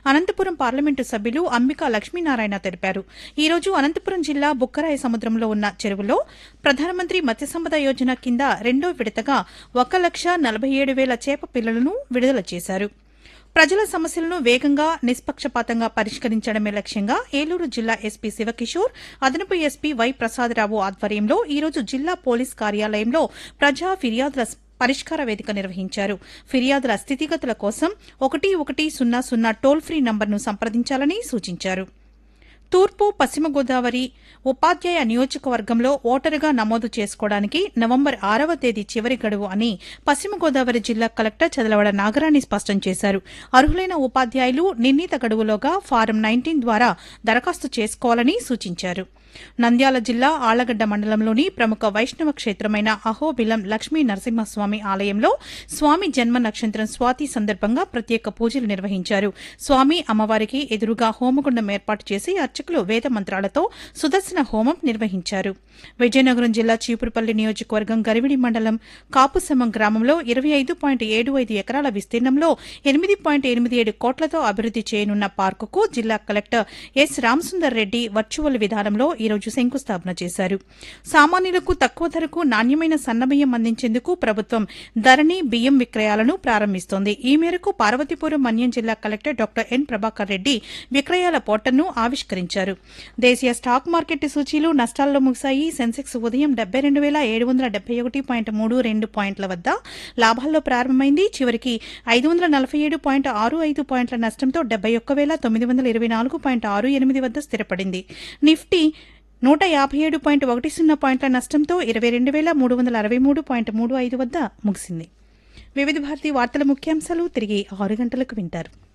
Anantapuram parliament సభ్యులు అంబికా లక్ష్మీనారాయణ తెలిపారు ఈ రోజు అనంతపురం జిల్లా బుక్కరాయ సముద్రంలో ఉన్న చెరువులో ప్రధానమంత్రి మత్స్య సంపద యోజన కింద రెండో విడతగా ఒక లక్ష నలభై ఏడు వేల చేప పిల్లలను విడుదల చేశారు ప్రజల సమస్యలను వేగంగా నిష్పక్షపాతంగా పరిష్కరించడమే లక్ష్యంగా ఏలూరు జిల్లా ఎస్పీ శివకిషోర్ అదనపు ఎస్పీ వై ప్రసాదరావు ఆధ్వర్యంలో ఈరోజు జిల్లా పోలీస్ కార్యాలయంలో ప్రజా ఫిర్యాదుల పరిష్కార వేదిక నిర్వహించారు ఫిర్యాదుల స్థితిగతుల కోసం ఒకటి ఒకటి సున్నా సున్నా టోల్ ఫ్రీ నంబర్ను సంప్రదించాలని సూచించారు తూర్పు పశ్చిమ గోదావరి ఉపాధ్యాయ నియోజకవర్గంలో ఓటరుగా నమోదు చేసుకోవడానికి నవంబర్ ఆరవ తేదీ చివరి గడువు అని పశ్చిమ గోదావరి జిల్లా కలెక్టర్ చదలవడ నాగరాణి స్పష్టం చేశారు అర్హులైన ఉపాధ్యాయులు నిర్ణీత గడువులోగా ఫారం నైన్టీన్ ద్వారా దరఖాస్తు చేసుకోవాలని సూచించారు నంద్యాల జిల్లా ఆళ్లగడ్డ మండలంలోని ప్రముఖ వైష్ణవ క్షేత్రమైన అహోబిలం లక్ష్మీ నరసింహస్వామి ఆలయంలో స్వామి జన్మ నక్షత్రం స్వాతి సందర్భంగా ప్రత్యేక పూజలు నిర్వహించారు స్వామి అమ్మవారికి ఎదురుగా హోమగుండం ఏర్పాటు చేసి అర్చకులు వేద మంత్రాలతో సుదర్శన హోమం నిర్వహించారు విజయనగరం జిల్లా చీపురుపల్లి నియోజకవర్గం గరివిడి మండలం కాపుసమం గ్రామంలో ఇరవై ఐదు పాయింట్ ఏడు ఐదు ఎకరాల విస్తీర్ణంలో ఎనిమిది పాయింట్ ఎనిమిది ఏడు కోట్లతో అభివృద్ది చేయనున్న పార్కుకు జిల్లా collector S Ramasundar Reddy virtual విధానంలో ఈరోజు శంకుస్థాపన చేశారు సామాన్యులకు తక్కువ ధరకు నాణ్యమైన సన్నబియ్యం అందించేందుకు ప్రభుత్వం ధరణి బియ్యం విక్రయాలను ప్రారంభిస్తోంది ఈ మేరకు పార్వతీపురం మన్యం జిల్లా collector doctor N Prabhakar Reddy విక్రయాల పోర్టల్ను ఆవిష్కరించారు దేశీయ స్టాక్ మార్కెట్ సూచీలు నష్టాల్లో ముగిశాయి సెన్సెక్స్ ఉదయం డెబ్బై రెండు వేల ఏడు వందల డెబ్బై ఒకటి పాయింట్ మూడు రెండు పాయింట్ల వద్ద లాభాల్లో ప్రారంభమైంది చివరికి ఐదు వందల నలభై ఏడు పాయింట్ ఆరు ఐదు పాయింట్ల నష్టంతో డెబ్బై ఒక్క వేల తొమ్మిది వందల ఇరవై నాలుగు పాయింట్ ఆరు ఎనిమిది వద్ద స్థిరపడింది నిఫ్టీ నూట యాభై ఏడు పాయింట్ ఒకటి సున్నా పాయింట్ల నష్టంతో ఇరవై రెండు వేల మూడు వందల అరవై మూడు పాయింట్ మూడు ఐదు వద్ద ముగిసింది వివిధ భారతి వార్తల ముఖ్యాంశాలు తిరిగి ఆరు గంటలకు వింటారు